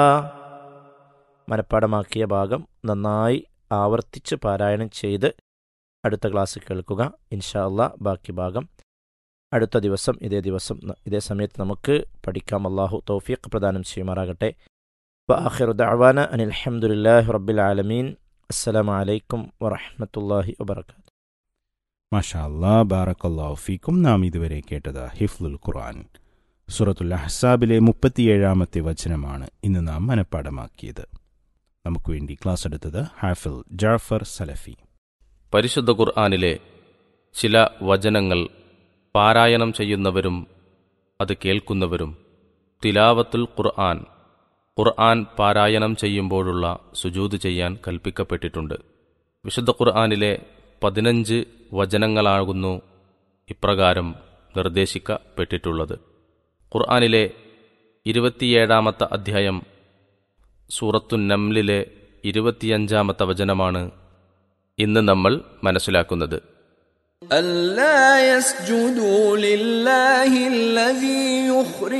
മനഃപ്പാടമാക്കിയ ഭാഗം നന്നായി ആവർത്തിച്ച് പാരായണം ചെയ്ത് അടുത്ത ക്ലാസ് കേൾക്കുക ഇൻഷാ അള്ളാ ബാക്കി ഭാഗം അടുത്ത ദിവസം ഇതേ ദിവസം ന- ഇതേ സമയത്ത് നമുക്ക് പഠിക്കാം അള്ളാഹു തൗഫീഖ് പ്രദാനം ചെയ്യുമാറാകട്ടെ വആഖിറു ദഅവാന അനിൽ ഹംദുലില്ലാഹി റബ്ബിൽ ആലമീൻ അസ്സലാമു അലൈക്കും വറഹ്മത്തുള്ളാഹി വബറകാതുഹു മാഷാ അല്ലാ ബാറക്കല്ലാഹു ഫീക്കും നാം ഇതുവരെ കേട്ടത് ഹിഫ്ലുൽ ഖുർആൻ സൂറത്തുൽ അഹ്സാബിലെ മുപ്പത്തിയേഴാമത്തെ വചനമാണ് ഇന്ന് നാം മനഃപ്പാടമാക്കിയത് നമുക്ക് വേണ്ടി ക്ലാസ് എടുത്തത് ഹാഫിൽ ജാഫർ സലഫി പരിശുദ്ധ ഖുർആാനിലെ ചില വചനങ്ങൾ പാരായണം ചെയ്യുന്നവരും അത് കേൾക്കുന്നവരും തിലാവത്തുൽ ഖുർആൻ ഖുർആൻ പാരായണം ചെയ്യുമ്പോഴുള്ള സുജൂത് ചെയ്യാൻ കൽപ്പിക്കപ്പെട്ടിട്ടുണ്ട് വിശുദ്ധ ഖുർആാനിലെ പതിനഞ്ച് വചനങ്ങളാകുന്നു ഇപ്രകാരം നിർദ്ദേശിക്കപ്പെട്ടിട്ടുള്ളത് ഖുർആാനിലെ ഇരുപത്തിയേഴാമത്തെ അധ്യായം സൂറത്തു നംലിലെ ഇരുപത്തിയഞ്ചാമത്തെ വചനമാണ് ഇന്ന് നമ്മൾ മനസ്സിലാക്കുന്നത് ألا يسجدوا لله الذي يخرج